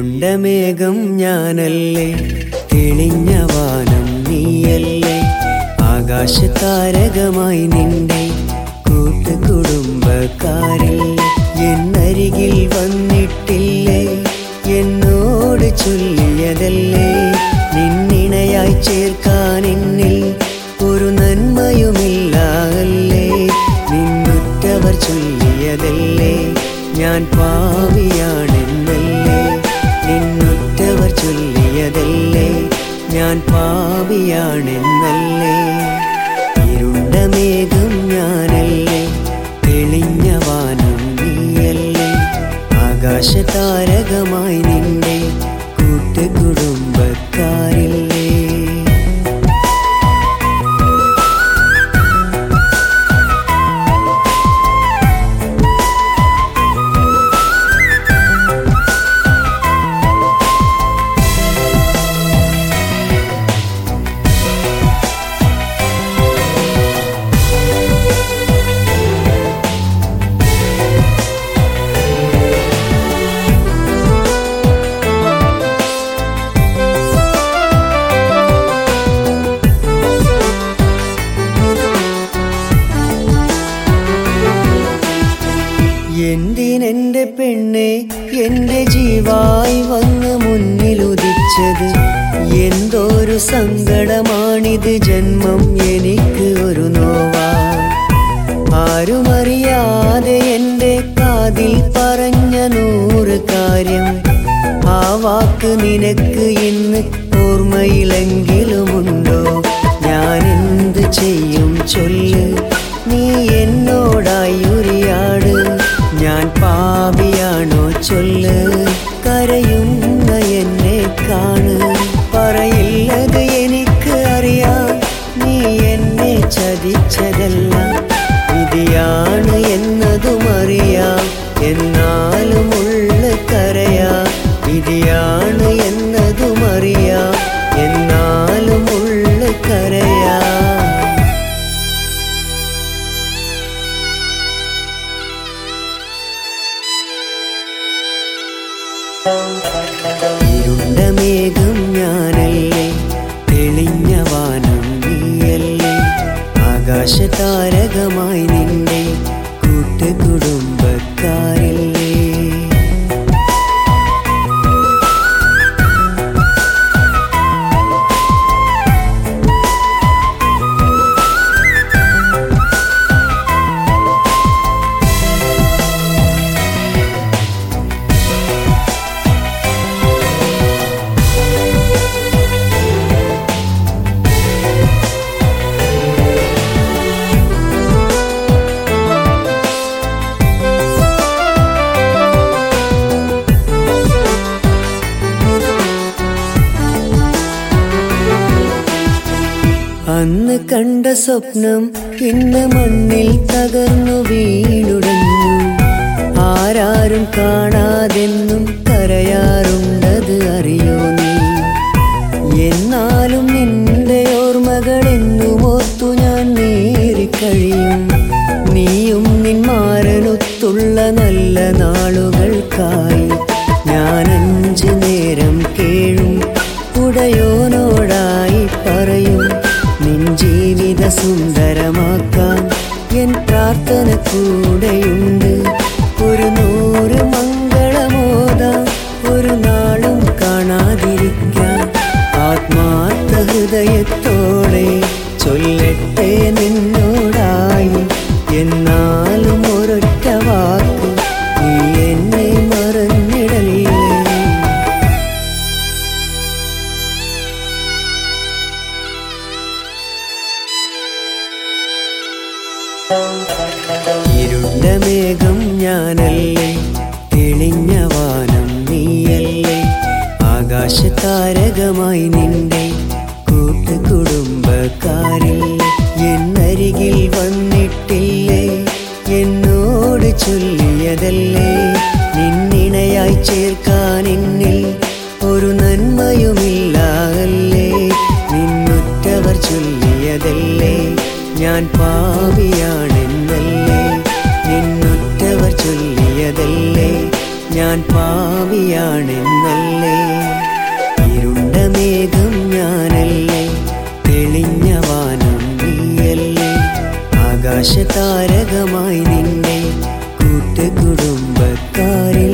ഇരുണ്ട മേഘം ഞാനല്ലേ തെളിഞ്ഞ വാനം നീയല്ലേ ആകാശതാരകമായി നിന്റെ കൂട്ടുകുടുംബക്കാരില്ലേ എന്നരികിൽ വന്നിട്ടില്ലേ എന്നോട് ചൊല്ലിയതല്ലേ നിന്നിണയായി ചേർക്കാൻ എന്നിൽ ഒരു നന്മയുമില്ല അല്ലേ നിന്നുറ്റവർ ചൊല്ലിയതല്ലേ ഞാൻ പാവിയാണെന്നല്ലേ നിന്നുറ്റവർ ചൊല്ലിയതല്ലേ ഞാൻ പാവിയാണെന്നല്ലേ ഇരുണ്ട മേഘം ഞാനല്ലേ തെളിഞ്ഞ വാനം നീയല്ലേ ആകാശതാരകമായി നിന്റെ കൂട്ടുകുടുംബക്കാരില്ലേ എന്തിനെന്റെ പെണ്ണെ എന്റെ ജീവായി വന്ന് മുന്നിലുദിച്ചത് എന്തോരു സങ്കടമാണിത് ജന്മം എനിക്ക് ഒരു നോവാ ആരുമറിയാതെ എന്റെ കാതിൽ പറഞ്ഞ നൂറ് കാര്യം ആ വാക്ക് നിനക്ക് ഇന്ന് ഓർമ്മയിലെങ്കിലുമുണ്ടോ ഞാൻ എന്ത് ചെയ്യും ചൊല്ല് നീ എന്നോടായി ഉരിയാട് ഞാൻ പാപിയാണോ ചൊല്ല് കരയുന്ന എന്നെ കാണ് പറയില്ലത് എനിക്ക് അറിയാം നീ എന്നെ ചതിച്ചതല്ല വിധിയാണ് എന്നതും അറിയാം എന്നാലും ഉള്ള കരയാ വിധിയാണ് എന്നതും അറിയാം എന്നാലും ഉള്ള കരയാ ഇരുണ്ട മേഘം ഞാനല്ലേ തെളിഞ്ഞ വാനം നീയല്ലേ ആകാശതാരകമായി നിന്റെ കൂട്ടുകുടുംബക്കാരില്ലേ അന്ന് കണ്ട സ്വപ്നം ഇന്ന് മണ്ണിൽ തകർന്നു വീണുടഞ്ഞു ആരാരും കാണാതെന്നും കരയാറുണ്ടത് അറിയോ നീ എന്നാലും നിന്റെ ഓർമ്മകൾ എന്നും ഓർത്തു ഞാൻ നേരിക്കഴിയും നീയും നിന്മാരനൊത്തുള്ള നല്ല നാളുകൾക്കായി ഞാൻ അഞ്ചു നേരം കേഴും ഉടയോനോടായി പറയും നിൻ ജീവിത സുന്ദരമാക്കാൻ എൻ പ്രാർത്ഥന കൂടെയുണ്ട് ഒരു നൂറ് മംഗളമോദാം ഒരു നാളും കാണാതിരിക്കാൻ ആത്മാർത്ഥ ഹൃദയത്തോടെ ചൊല്ലട്ടെ നിന്നോടായി എന്നാലും ഒരൊറ്റ വാക്ക് നീ എന്നെ മറന്നിടല്ലേ ഇരുണ്ട മേഘം ഞാനല്ലേ തെളിഞ്ഞ വാനം നീയല്ലേ ആകാശതാരകമായി നിന്റെ കൂട്ടുകുടുംബക്കാരില്ലേ എന്നരികിൽ വന്നിട്ടില്ലേ എന്നോട് ചൊല്ലിയതല്ലേ നിന്നിണയായി ചേർക്കാൻ എന്നിൽ ഒരു നന്മയുമില്ല അല്ലേ നിന്നുറ്റവർ ചൊല്ലിയതല്ലേ ഞാൻ പാവിയാണെന്നല്ലേ നിന്നുറ്റവർ ചൊല്ലിയതല്ലേ ഞാൻ പാവിയാണെന്നല്ലേ ആകാശതാരകമായി നിന്റെ കൂട്ടുകുടുംബക്കാരിൽ